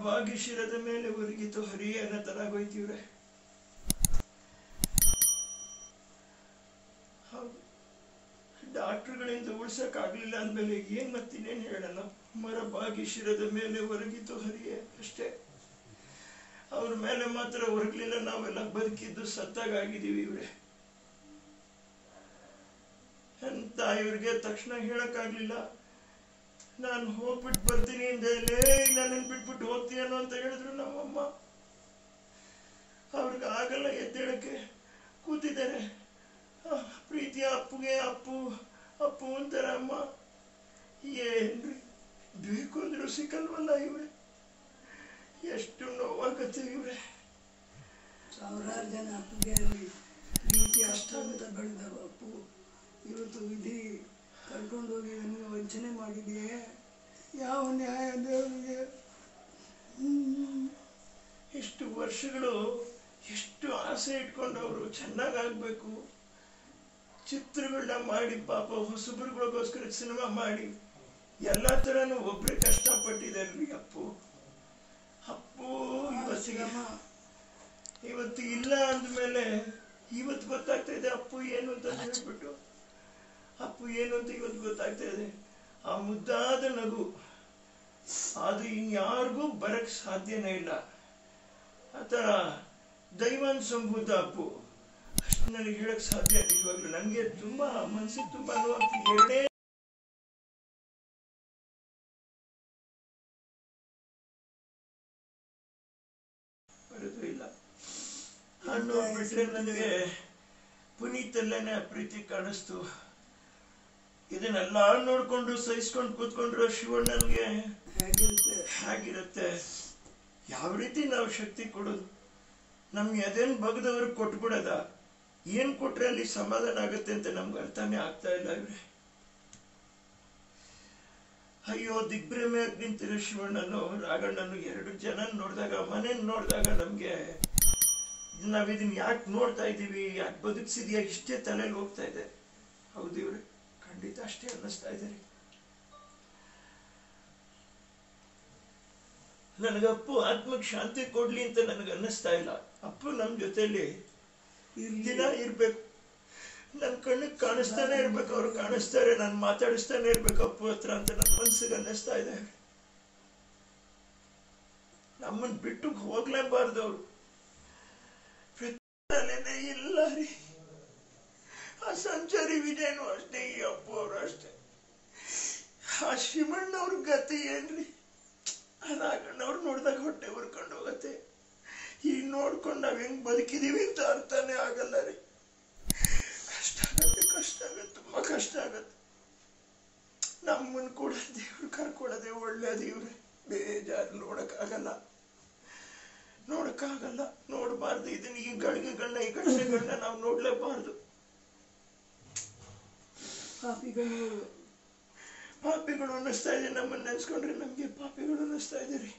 ಭಾಗ್ಯ ಶಿರದ ಮೇಲೆ ಒರಗಿತು ಹರಿಯೇ ಅನ್ನೋ ತರ ಆಗೋಯ್ತಿವ್ರೆ ಹೌದು ಡಾಕ್ಟರ್ಗಳಿಂದ ಉಳ್ಸಕ್ ಆಗ್ಲಿಲ್ಲ ಅಂದ್ಮೇಲೆ ಏನ್ ಮತ್ತಿನ್ನೇನ್ ಹೇಳೋಣ ಮರ ಭಾಗ್ಯ ಶಿರದ ಮೇಲೆ ಒರಗಿತು ಹರಿಯೇ ಅಷ್ಟೇ ಅವ್ರ ಮೇಲೆ ಮಾತ್ರ ಹೊರಗ್ಲಿಲ್ಲ ನಾವೆಲ್ಲ ಬದುಕಿದ್ದು ಸತ್ತಾಗಿದ್ದೀವಿ ಇವ್ರೆ ಅಂತ ಇವ್ರಿಗೆ ತಕ್ಷಣ ಹೇಳಕ್ಕಾಗ್ಲಿಲ್ಲ ನಾನು ಹೋಗ್ಬಿಟ್ಟು ಬರ್ತೀನಿ ಅಂದೇಲೇ ನನ್ನನ್ನು ಬಿಟ್ಬಿಟ್ಟು ಹೋಗ್ತೀಯನೋ ಅಂತ ಹೇಳಿದ್ರು ನಮ್ಮಮ್ಮ ಅವ್ರಿಗೆ ಆಗಲ್ಲ ಎದ್ದೇಳಕ್ಕೆ ಕೂತಿದ್ದಾರೆ ಆ, ಪ್ರೀತಿಯ ಅಪ್ಪುಗೆ ಅಪ್ಪು ಅಪ್ಪು ಅಂತಾರೆ ಅಮ್ಮ ಏನ್ರಿ ಬೇಕು ಅಂದ್ರೂ ಸಿಕ್ಕಲ್ವಲ್ಲ ಇವ್ರೆ ಎಷ್ಟು ನೋವಾಗತ್ತೆ ಇವ್ರೆ ಸಾವಿರಾರು ಜನ ಅಪ್ಪುಗೆ ಪ್ರೀತಿ ಅಷ್ಟ ಅಂತ ಬೆಳೆದವ ಅಪ್ಪು ಇವತ್ತು ವಿಧಿ ಕರ್ಕೊಂಡು ಹೋಗಿ ನನಗೆ ವಂಚನೆ ಮಾಡಿದೆಯೇ ಯಾವ ನ್ಯಾಯ ದೇವರಿಗೆ ಇಷ್ಟು ವರ್ಷಗಳು ಎಷ್ಟು ಆಸೆ ಇಟ್ಕೊಂಡವರು ಚೆನ್ನಾಗಾಗ್ಬೇಕು ಚಿತ್ರಗಳನ್ನ ಮಾಡಿ ಪಾಪ ಹೊಸಬರುಗಳಿಗೋಸ್ಕರ ಸಿನಿಮಾ ಮಾಡಿ ಎಲ್ಲಾ ತರನು ಒಬ್ರೇ ಕಷ್ಟಪಟ್ಟಿದ್ದಾರೆ ಅಪ್ಪು ಅಪ್ಪು ಇವತ್ತಿಗೆ ಇವತ್ತು ಇಲ್ಲ ಅಂದ್ಮೇಲೆ ಇವತ್ತು ಗೊತ್ತಾಗ್ತಾ ಇದೆ ಅಪ್ಪು ಏನು ಅಂತ ಹೇಳ್ಬಿಟ್ಟು ಅಪ್ಪು ಏನು ಅಂತ ಇವತ್ತು ಗೊತ್ತಾಗ್ತಾ ಇದೆ ಆ ಮುದ್ದಾದ ನಗು ಅದು ಇನ್ಯಾರಿಗೂ ಬರಕ್ ಸಾಧ್ಯನೇ ಇಲ್ಲ ಆತರ ದೈವಾನ್ ಸಂಭೂತ ಅಪ್ಪು ಅಷ್ಟು ನನಗೆ ಹೇಳಕ್ ಸಾಧ್ಯ ನಿಜವಾಗ್ಲು ನನಗೆ ತುಂಬಾ ಮನ್ಸಿಗೆ ತುಂಬಾ ನೋವಾಗ್ತಿದೆ ಎರಡೇ ಬರೋದು ಇಲ್ಲ ಹಣ್ಣು ಬಿಟ್ರೆ ನನಗೆ ಪುನೀತಲ್ಲೇನೆ ಆ ಪ್ರೀತಿ ಕಾಣಿಸ್ತು ಇದನ್ನೆಲ್ಲ ನೋಡ್ಕೊಂಡು ಸಹಿಸ್ಕೊಂಡು ಕೂತ್ಕೊಂಡ್ರು ಶಿವಣ್ಣನ್ಗೆ ಹೇಗಿರುತ್ತೆ ಹೇಗಿರುತ್ತೆ ಯಾವ ರೀತಿ ನಾವು ಶಕ್ತಿ ಕೊಡೋದು ನಮ್ಗೆ ಅದೇನ್ ಬಗ್ದವ್ರಿಗೆ ಕೊಟ್ಬಿಡದ ಏನ್ ಕೊಟ್ರೆ ಅಲ್ಲಿ ಸಮಾಧಾನ ಆಗುತ್ತೆ ಅಂತ ನಮ್ಗೆ ಅರ್ಥನೇ ಆಗ್ತಾ ಇಲ್ಲ ಇವ್ರೆ ಅಯ್ಯೋ ದಿಗ್ಭ್ರಮೆ ಆಗಿ ನಿಂತಿರೋ ಶಿವಣ್ಣನು ರಾಘಣ್ಣನು ಎರಡು ಜನ ನೋಡಿದಾಗ ಮನೆ ನೋಡಿದಾಗ ನಮ್ಗೆ ನಾವ್ ಇದನ್ನ ಯಾಕೆ ನೋಡ್ತಾ ಇದೀವಿ ಯಾಕೆ ಬದುಕ್ಸಿದ್ಯಾ ಇಷ್ಟೇ ತಲೆಯಲ್ಲಿ ಹೋಗ್ತಾ ಇದೆ ಹೌದು ಇವ್ರೆ ಖಂಡಿತ ಅಷ್ಟೇ ಅನ್ನಿಸ್ತಾ ಇದೆ ರೀ ನನಗೆ ಅಪ್ಪು ಆತ್ಮಕ್ಕೆ ಶಾಂತಿ ಕೊಡ್ಲಿ ಅಂತ ನನಗೆ ಅನ್ನಿಸ್ತಾ ಇಲ್ಲ ಅಪ್ಪು ನಮ್ ಜೊತೆಲಿ ದಿನ ಇರ್ಬೇಕು ನನ್ ಕಣ್ಣಿಗೆ ಕಾಣಿಸ್ತಾನೆ ಇರ್ಬೇಕು ಅವ್ರು ಕಾಣಿಸ್ತಾರೆ ನಾನು ಮಾತಾಡಿಸ್ತಾನೆ ಇರ್ಬೇಕು ಅಪ್ಪು ಹತ್ರ ಅಂತ ನನ್ನ ಮನ್ಸಿಗೆ ಅನ್ನಿಸ್ತಾ ಇದೆ ನಮ್ಮನ್ ಬಿಟ್ಟು ಹೋಗ್ಲೇಬಾರ್ದು ಅವ್ರು ಪ್ರತಿನೇ ಇಲ್ಲ ರೀ ಆ ಸಂಚಾರಿ ವಿಜಯನು ಅಷ್ಟೇ ಈ ಅಪ್ಪು ಅವರು ಅಷ್ಟೇ ಆ ಶಿವಣ್ಣವ್ರ ಗತಿ ಏನ್ರಿ ರಾಘಣ್ಣವ್ರು ನೋಡಿದಾಗ ಹೊಟ್ಟೆ ಉರ್ಕೊಂಡು ಹೋಗತ್ತೆ ಈಗ ನೋಡ್ಕೊಂಡು ನಾವ್ ಹೆಂಗ್ ಬದುಕಿದೀವಿ ಅಂತ ಅರ್ಥನೇ ಆಗಲ್ಲ ರೀ ಕಷ್ಟ ಆಗತ್ತೆ ಕಷ್ಟ ಆಗತ್ತೆ ತುಂಬಾ ಕಷ್ಟ ಆಗತ್ತೆ ನಮ್ಮನ್ ಕೂಡ ದೇವ್ರು ಕರ್ಕೊಳ್ಳೋದೇ ಒಳ್ಳೇದು ಇವ್ರೆ ಬೇಜಾರು ನೋಡಕ್ಕಾಗಲ್ಲ ನೋಡಕ್ಕಾಗಲ್ಲ ನೋಡಬಾರ್ದು ಇದನ್ನ ಈ ಗಳಿಗೆಗಳನ್ನ ಈ ಘಟನೆಗಳನ್ನ ನಾವು ನೋಡ್ಲೇಬಾರ್ದು ಪಾಪಿಗಳು ಪಾಪಿಗಳು ಅನ್ನಿಸ್ತಾ ಇದೆ ನಮ್ಮನ್ನ ನೆನ್ಸ್ಕೊಂಡ್ರೆ ನಮ್ಗೆ ಪಾಪಿಗಳು ಅನ್ನಿಸ್ತಾ ಇದೆ ರೀ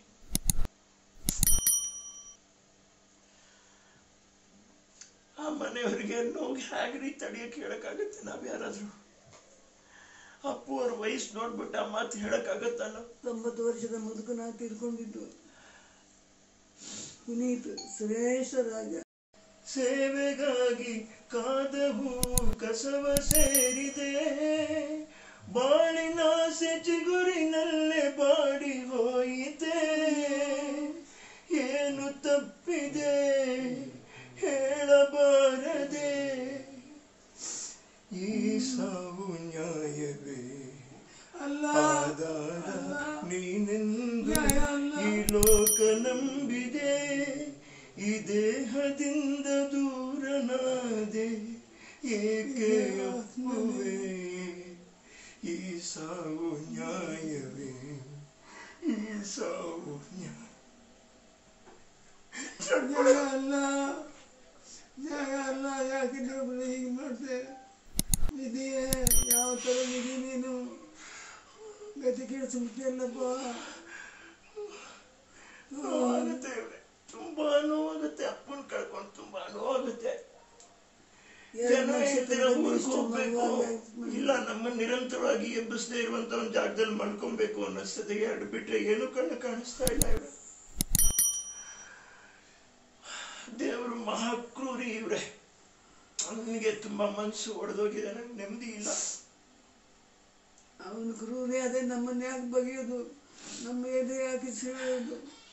ಆ ಮನೆಯವರಿಗೆ ನೋವು ಹೇಗ್ರಿ ತಡಿಯಕ್ಕೆ ಹೇಳಕ್ಕಾಗತ್ತೆ ನಾವ್ ಯಾರಾದ್ರೂ ಅಪ್ಪು ಅವ್ರ ವಯಸ್ಸು ನೋಡ್ಬಿಟ್ಟು ಆ ಮಾತು ಹೇಳಕ್ಕಾಗತ್ತಲ್ಲ ತೊಂಬತ್ತು ವರ್ಷದ ಮುದುಕನ ತೀರ್ಕೊಂಡಿದ್ದು ಪುನೀತ್ ಶ್ರೇಷ್ಠ ರಾಜ ಸೇವೆಗಾಗಿ ಕಾದವು ಕಸವ ಸೇರಿದೆ ಬಾಳಿನಾಸೆ ಚಿಗುರಿನಲ್ಲೇ ಬಾಡಿ ಹೋಯಿತೆ ಏನು ತಪ್ಪಿದೆ ಹೇಳಬಾರದೆ ಈ ಸಾವು ನ್ಯಾಯವೇ ಅಲ್ಲ ಆಧಾರ ನೀನೆಂದು ನ್ಯಾಯ ಅಲ್ಲ. ಈ ಲೋಕ ನಂಬಿದೆ ಈ ದೇಹದಿಂದ ದೂರನಾದೆ ಏಕೆ ಅಪ್ಪುವೆ ಈ ಸಾವು ನ್ಯಾಯವೇ ಈ ಸಾವು ನ್ಯಾಯ ನ್ಯಾಯ ಅಲ್ಲ ನ್ಯಾಯ ಅಲ್ಲ ಯಾಕೆ ದೇವ್ರು ಹೀಗೆ ಮಾಡ್ತೆ ವಿಧಿಯೇ ಯಾವ ಥರ ವಿಧಿ ನೀನು ಗತಿ ಕೆಡಿಸ್ಬಿಟ್ಟಿಲ್ಲಪ್ಪ ನೋವಾಗುತ್ತೆ ಇವ್ರೆ. ತುಂಬಾ ನೋವಾಗುತ್ತೆ ಅಪ್ಪನ್ ಕಳ್ಕೊಂಡು ತುಂಬಾ ನೋವಾಗುತ್ತೆ ಜನ ಹೇಳ್ತೀರ ಊರಿಗೆ ಹೋಗ್ಬೇಕು ಇಲ್ಲ ನಮ್ಮ ನಿರಂತರವಾಗಿ ಎಬ್ಬಿಸದೇ ಇರುವಂತ ಒಂದ್ ಜಾಗದಲ್ಲಿ ಮಲ್ಕೊಬೇಕು ಅನ್ನಿಸ್ತದೆ ಎರಡು ಬಿಟ್ರೆ ಏನು ಕಣ್ಣು ಕಾಣಿಸ್ತಾ ಇಲ್ಲ ಇವ್ರೆ ಮಹಾಕ್ರೂರಿ ಇವ್ರೆ ನನಗೆ ತುಂಬಾ ಮನಸ್ಸು ಒಡೆದೋಗಿದೆ ನನಗೆ ನೆಮ್ಮದಿ ಇಲ್ಲ ಅವನು ಕ್ರೂರಿ ಅದೇ ನಮ್ಮನ್ನ ಯಾಕೆ ಬಗೆಯೋದು ನಮ್ಮ ಎದೆ ಯಾಕೆ ಸೀಳೋದು